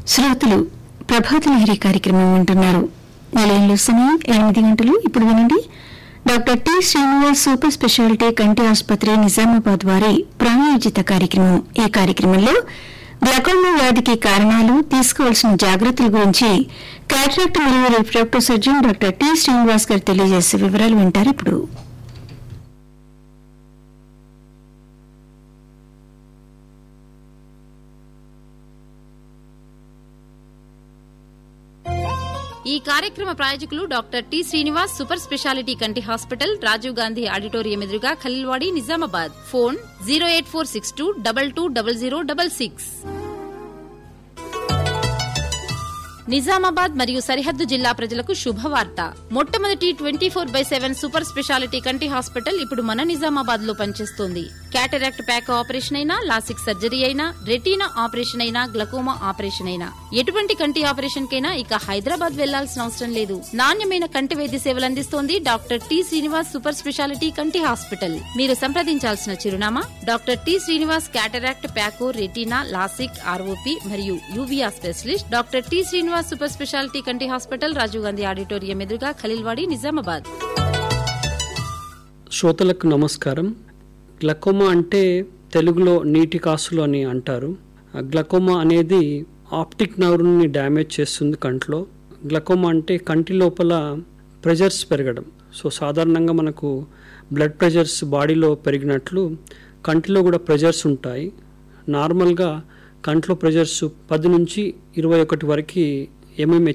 శ్రోతలు ప్రభాత లహరి కార్యక్రమం వింటున్నారు నిలయంలో సమయం ఎనిమిది గంటలు ఇప్పుడు వినండి doctor T Srinivas super speciality కంటి ఆసుపత్రి నిజామాబాద్ వారి ప్రాణోచిత కార్యక్రమం ఈ కార్యక్రమంలో గ్లకోమా వ్యాధికి కారణాలు తీసుకోవాల్సిన జాగ్రత్తల గురించి కాట్రాక్ట్ మరియు refractive surgeon doctor T Srinivas గారు తెలియజేసే వివరాలు వింటారు ఇప్పుడు ఈ కార్యక్రమ ప్రాయోజకులు doctor T Srinivas super speciality కంటి హాస్పిటల్ రాజీవ్ గాంధీ ఆడిటోరియం ఎదురుగా Khaleelwadi Nizamabad phone zero eight four six two double two double zero double six Nizamabad మరియు సరిహద్దు జిల్లా ప్రజలకు శుభవార్త మొట్టమొదటి twenty four by seven super speciality కంటి హాస్పిటల్ ఇప్పుడు మన నిజామాబాద్ లో పనిచేస్తోంది క్యాటరాక్ట్ ప్యాక్ ఆపరేషన్ అయినా లాసిక్ సర్జరీ అయినా రెటీనా ఆపరేషన్ అయినా గ్లకోమా ఆపరేషన్ అయినా ఎటువంటి కంటి ఆపరేషన్ కైనా ఇక హైదరాబాద్ వెళ్లాల్సిన అవసరం లేదు నాణ్యమైన కంటి వైద్య సేవలు అందిస్తోంది doctor T Srinivas super speciality కంటి హాస్పిటల్ మీరు సంప్రదించాల్సిన చిరునామా doctor T Srinivas cataract phaco retina LASIK ROP మరియు uvea specialist doctor T Srinivas super speciality కంటి హాస్పిటల్ రాజీవ్ గాంధీ ఆడిటోరియం ఎదురుగా ఖలీల్వాడి నిజామాబాద్ శ్రోతలకు నమస్కారం గ్లకోమా అంటే తెలుగులో నీటి కాసులు అని అంటారు ఆ గ్లకోమా అనేది ఆప్టిక్ నర్వ్ని డ్యామేజ్ చేస్తుంది కంట్లో గ్లకోమా అంటే కంటి లోపల ప్రెజర్స్ పెరగడం సో సాధారణంగా మనకు బ్లడ్ ప్రెజర్స్ బాడీలో పెరిగినట్లు కంటిలో కూడా ప్రెజర్స్ ఉంటాయి నార్మల్గా కంట్లో ప్రెజర్స్ పది నుంచి ఇరవై ఒకటి వరకు ఎంఎంహెచ్